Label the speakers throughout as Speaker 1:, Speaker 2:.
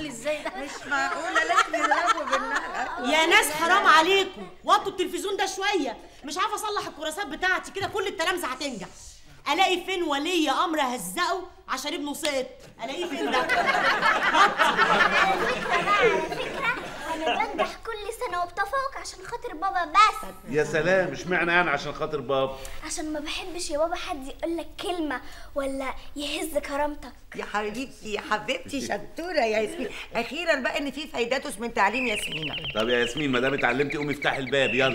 Speaker 1: عامل ازاي ده
Speaker 2: مش معقوله لازم نضربه بالنار
Speaker 3: يا ناس حرام عليكم وطوا التلفزيون ده شويه مش عارفه اصلح الكراسات بتاعتي كده كل التلامذه هتنجح الاقي فين ولي امر هزقه عشان ابنه سقط الاقيه فين ده
Speaker 4: انا بنجح كل سنه وبتفوق عشان خاطر بابا بس
Speaker 5: يا سلام اشمعنى يعني عشان خاطر بابا
Speaker 4: عشان ما بحبش يا بابا حد يقول لك كلمه ولا يهز كرامتك
Speaker 2: يا حبيبتي يا حبيبتي شطوره يا ياسمين اخيرا بقى ان في فايداتس من تعليم ياسمينه
Speaker 5: طب يا ياسمين ما دام اتعلمتي قومي افتحي الباب يلا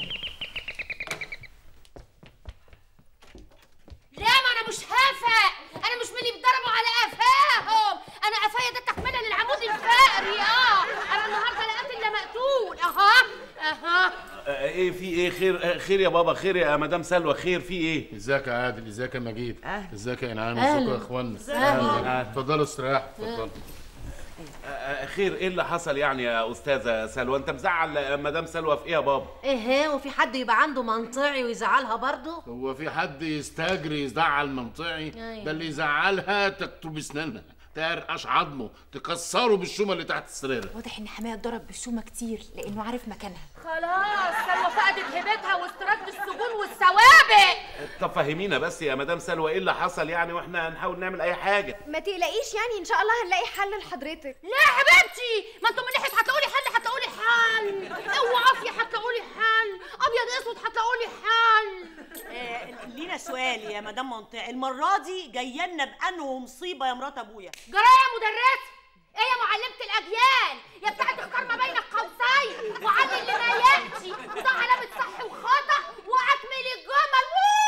Speaker 1: لا ما انا مش هافق انا مش من اللي بيضربوا على قفاهم انا قفايا ده تكمله للعمود الفقري اه انا النهارده لقيت الا مقتول اها اها
Speaker 5: آه، ايه في ايه خير آه، خير يا بابا خير يا مدام سلوى خير في ايه
Speaker 6: ازيك يا عادل ازيك يا مجيد
Speaker 2: أهلا.
Speaker 6: ازيك يا انعام
Speaker 1: أهلا.
Speaker 6: ازيكم يا اخوانا
Speaker 1: أهلا.
Speaker 6: اتفضلوا استريحوا اتفضلوا
Speaker 5: آه، آه، خير ايه اللي حصل يعني يا استاذه سلوى انت مزعل آه، مدام سلوى في ايه يا بابا
Speaker 1: ايه وفي حد يبقى عنده منطعي ويزعلها برضه
Speaker 6: هو في حد يستجري يزعل منطقي
Speaker 1: أيوة.
Speaker 6: ده اللي يزعلها تكتب اسنانها ترقش عظمه تكسره بالشومه اللي تحت السريره
Speaker 7: واضح ان حماية اتضرب بالشومة كتير لانه عارف مكانها
Speaker 1: خلاص سلوى فقدت هيبتها واسترد السجون والسوابق
Speaker 5: طب فهمينا بس يا مدام سلوى ايه اللي حصل يعني واحنا هنحاول نعمل اي حاجه
Speaker 8: ما تقلقيش يعني ان شاء الله هنلاقي حل لحضرتك
Speaker 1: لا يا حبيبتي ما انتوا من ناحيه هتقولي حل هتقولي حل اوعى عافيه هتقولي حل ابيض اسود هتقولي حل
Speaker 3: آه، لينا سؤال يا مدام منطقه المره دي جايه لنا بانه مصيبه يا مرات ابويا
Speaker 1: جرايه يا مدرسه ايه يا معلمة الأجيال يا بتاعة اختار ما بين القوسين وعلي اللي ما يأتي وده علامة صح وخطأ وأكمل الجمل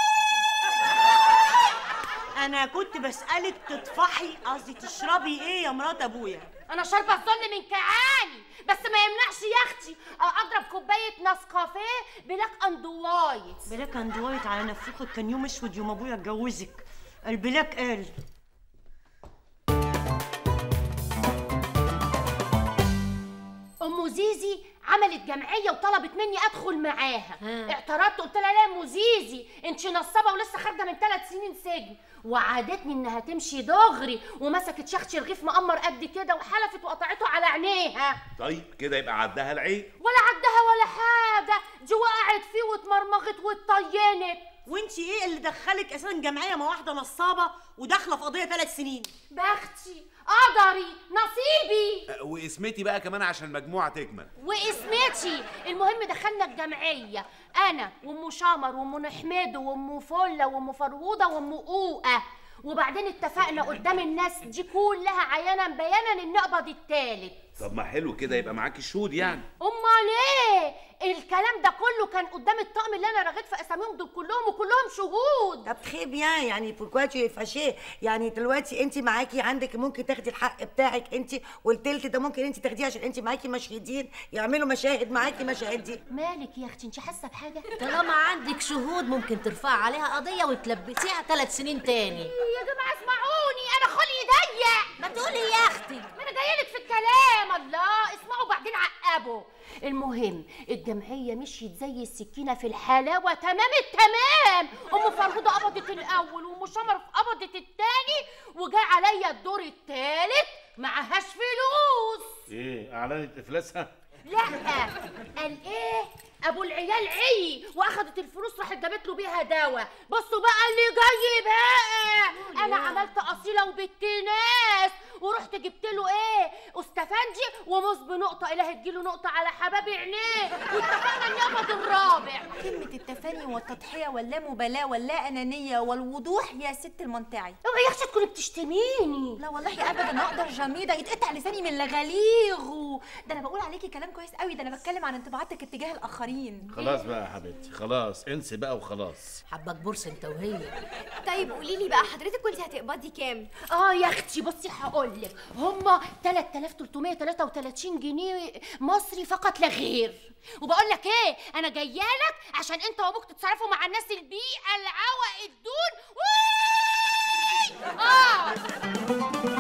Speaker 3: انا كنت بسالك تطفحي قصدي تشربي ايه يا مرات ابويا
Speaker 1: أنا شاربة الظل من كعاني بس ما يمنعش يا أختي أضرب كوباية نسكافيه بلاك أند وايت
Speaker 3: بلاك اند وايت على نفوخك كان يوم اسود يوم ابويا اتجوزك البلاك قال
Speaker 1: ام زيزي عملت جمعيه وطلبت مني ادخل معاها اعترضت قلت لها لا يا ام زيزي انت نصابه ولسه خارجه من ثلاث سنين سجن وعادتني انها تمشي دغري ومسكت شخش رغيف مقمر قد كده وحلفت وقطعته على عينيها
Speaker 5: طيب كده يبقى عدها العيب
Speaker 1: ولا عدها ولا حاجه دي وقعت فيه واتمرمغت واتطينت
Speaker 3: وانت ايه اللي دخلك اساسا جمعيه مع واحده نصابه وداخله في قضيه ثلاث سنين
Speaker 1: بختي قدري نصيبي
Speaker 5: آه، واسمتي بقى كمان عشان المجموعه تكمل
Speaker 1: واسمتي المهم دخلنا الجمعيه انا وام شمر وام حميد وام فله وام فرهوده وام قوقه وبعدين اتفقنا قدام الناس دي كلها عيانا بيانا ان نقبض التالت
Speaker 5: طب ما حلو كده يبقى معاكي شهود يعني
Speaker 1: امال ايه الكلام ده كله كان قدام الطقم اللي انا رغيت في اساميهم دول كلهم وكلهم شهود
Speaker 2: طب خيب يعني يعني بوركواتي فاشيه يعني دلوقتي انت معاكي عندك ممكن تاخدي الحق بتاعك انت والتلت ده ممكن انت تاخديه عشان انت معاكي مشهدين يعملوا مشاهد معاكي مشاهد دي
Speaker 1: مالك يا اختي انت حاسه بحاجه
Speaker 9: طالما عندك شهود ممكن ترفع عليها قضية وتلبسيها ثلاث سنين تاني
Speaker 1: يا جماعه اسمعوني انا خلقي ضيق
Speaker 9: ما تقولي يا اختي
Speaker 1: ما انا جايلك في الكلام الله اسمعوا بعدين عقبوا المهم الجمعيه مشيت زي السكينه في الحلاوه تمام التمام ام فرهوده قبضت الاول وام شمر قبضت التاني وجا عليا الدور التالت معهاش فلوس
Speaker 6: ايه اعلنت افلاسها
Speaker 1: لا قال ايه ابو العيال عي واخدت الفلوس راحت جابت له بيها دواء بصوا بقى اللي جاي بقى انا عملت اصيله وبنت ناس ورحت جبت له ايه استفندي ومص بنقطه اله تجيله نقطه على حباب عينيه واتفقنا ان يقبض الرابع
Speaker 7: كلمة التفاني والتضحية واللامبالاة واللا أنانية والوضوح يا ست المنطعي
Speaker 1: اوعي يا اختي تكوني بتشتميني
Speaker 7: لا والله ابدا اقدر جميله يتقطع لساني من لغاليغه ده انا بقول عليكي كلام كويس قوي ده انا بتكلم عن انطباعاتك اتجاه الاخرين
Speaker 6: خلاص بقى يا حبيبتي خلاص انسي بقى وخلاص
Speaker 9: حبك بورس انت وهي
Speaker 8: طيب قولي لي بقى حضرتك كنت هتقبضي كام
Speaker 1: اه يا اختي بصي هقول لك هما 3333 جنيه مصري فقط لا غير وبقول لك ايه انا جايه لك عشان انت وابوك تتصرفوا مع الناس البيئه العوق الدون وي! اه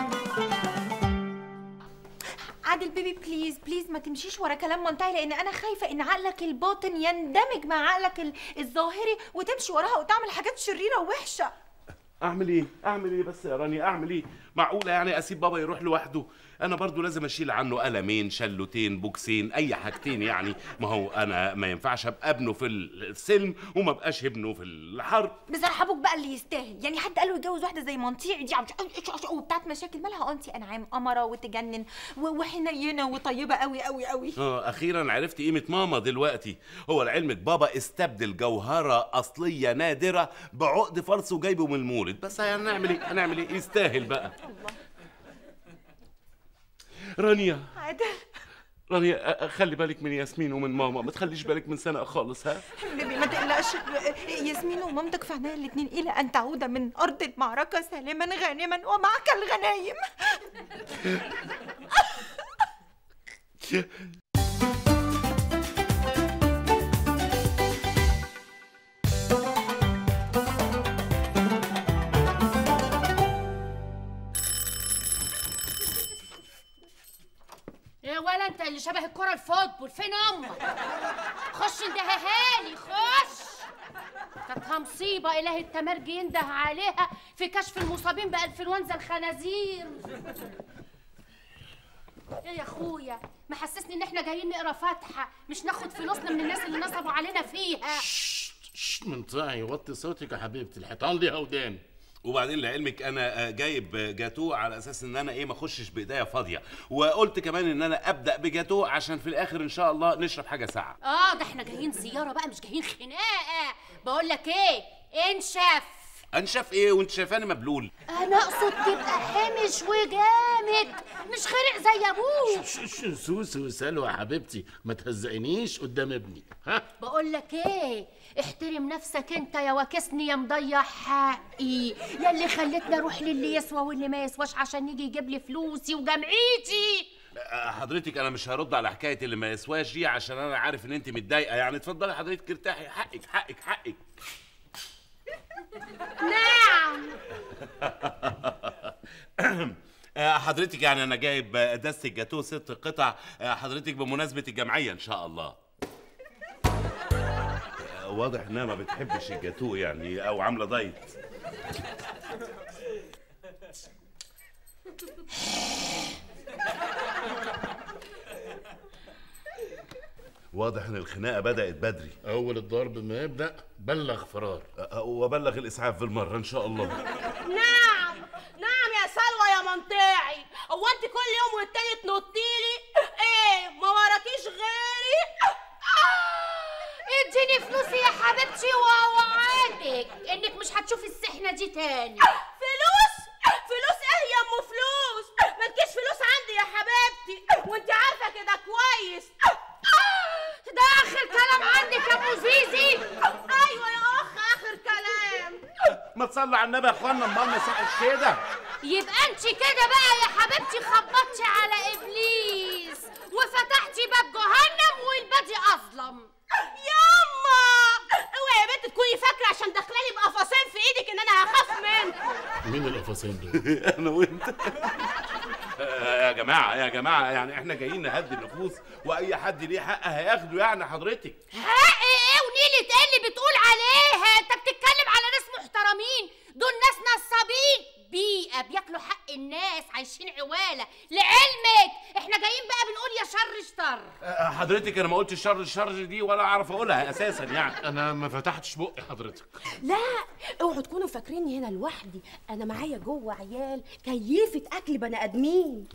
Speaker 7: عادل بيبي بليز بليز ما تمشيش ورا كلام منطعي لان انا خايفه ان عقلك الباطن يندمج مع عقلك ال- الظاهري وتمشي وراها وتعمل حاجات شريره ووحشه
Speaker 5: اعمل ايه اعمل ايه بس يا رانيا اعمل ايه معقوله يعني اسيب بابا يروح لوحده انا برضو لازم اشيل عنه قلمين شلوتين بوكسين اي حاجتين يعني ما هو انا ما ينفعش ابقى ابنه في السلم وما بقاش ابنه في الحرب
Speaker 7: بصراحه ابوك بقى اللي يستاهل يعني حد قال له يتجوز واحده زي منطيعي دي عم- وبتاعت مشاكل مالها انتي انعام قمره وتجنن و- وحنينه وطيبه قوي قوي قوي
Speaker 5: اه اخيرا عرفت قيمه ماما دلوقتي هو لعلمك بابا استبدل جوهره اصليه نادره بعقد فرس وجايبه من المولد بس هنعمل ايه هنعمل ايه يستاهل بقى رانيا
Speaker 7: عادل
Speaker 5: رانيا أ- أ- خلي بالك من ياسمين ومن ماما ما تخليش بالك من سنة خالص ها
Speaker 7: حبيبي ما تقلقش ياسمين ومامتك في عناية الاتنين الى ان تعود من ارض المعركه سالما غانما ومعك الغنايم
Speaker 1: يا ولا انت اللي شبه الكرة الفوتبول فين امك خش اندهها لي خش كانت مصيبة إله التمرجي ينده عليها في كشف المصابين بإنفلونزا الخنازير ايه يا اخويا محسسني ان احنا جايين نقرا فاتحة مش ناخد فلوسنا من الناس اللي نصبوا علينا فيها
Speaker 6: شش منطقي وطي صوتك يا حبيبتي الحيطان ليها ودان
Speaker 5: وبعدين لعلمك انا آه، جايب جاتو على اساس ان انا ايه ما اخشش بايديا فاضيه وقلت كمان ان انا ابدا بجاتو عشان في الاخر ان شاء الله نشرب حاجه ساقعه
Speaker 1: اه ده احنا جايين زيارة بقى مش جايين خناقة بقول لك ايه انشف
Speaker 5: انشف ايه وانت شايفاني مبلول
Speaker 1: انا اقصد تبقى حمش وجامد مش خرق زي ابوك
Speaker 6: شش سوسو وسلوى يا حبيبتي ما تهزقنيش قدام ابني ها
Speaker 1: بقول لك ايه احترم نفسك انت يا واكسني يا مضيع حقي يا اللي خلتني اروح للي يسوى واللي ما يسواش عشان يجي يجيب لي فلوسي وجمعيتي
Speaker 5: آه، حضرتك انا مش هرد على حكايه اللي ما يسواش دي عشان انا عارف ان انت متضايقه يعني اتفضلي حضرتك ارتاحي حقك حقك حقك
Speaker 1: نعم
Speaker 5: آه، حضرتك يعني انا جايب آه، دستة جاتوه ست قطع آه، حضرتك بمناسبه الجمعيه ان شاء الله آه، واضح انها ما بتحبش الجاتوه يعني او عامله دايت واضح ان الخناقه بدات بدري
Speaker 6: اول الضرب ما يبدا بلغ فرار
Speaker 5: آه، وابلغ الاسعاف بالمره ان شاء الله
Speaker 3: نعم نعم يا سلوى يا منطعي هو انت كل يوم والتاني تنطيلي ايه ما وراكيش غيري
Speaker 1: اديني فلوسي يا حبيبتي واوعدك انك مش هتشوفي السحنه دي تاني
Speaker 3: فلوس فلوس ايه يا ام فلوس مالكيش فلوس عندي يا حبيبتي وانت عارفه كده كويس
Speaker 1: ده اخر كلام عندك يا ابو زيزي
Speaker 3: ايوه يا اخ اخر كلام
Speaker 5: ما تصلوا على النبي يا اخوانا امال ما يصحش كده
Speaker 1: يبقى انت كده بقى يا حبيبتي خبطتي على ابليس وفتحتي باب جهنم والبادي اظلم
Speaker 3: ياما اوعي يا بنت تكوني فاكره عشان داخلالي بقفصين في ايدك ان انا هخاف منكم
Speaker 6: مين القفصين دول
Speaker 5: انا وانت آه، يا جماعه يا جماعه يعني احنا جايين نهدي النفوس واي حد ليه حق هياخده يعني حضرتك
Speaker 1: حق ايه ونيلة ايه اللي بتقول عليها انت بتتكلم على ناس محترمين دول ناس نصابين بيئة بياكلوا حق الناس عايشين عوالة لعلمك احنا جايين بقى بنقول يا شر شر
Speaker 5: آه، حضرتك انا ما قلتش شر الشر دي ولا اعرف اقولها اساسا يعني
Speaker 6: انا ما فتحتش بقي حضرتك
Speaker 10: لا اوعوا تكونوا فاكريني هنا لوحدي انا معايا جوه عيال كيفة اكل بني ادمين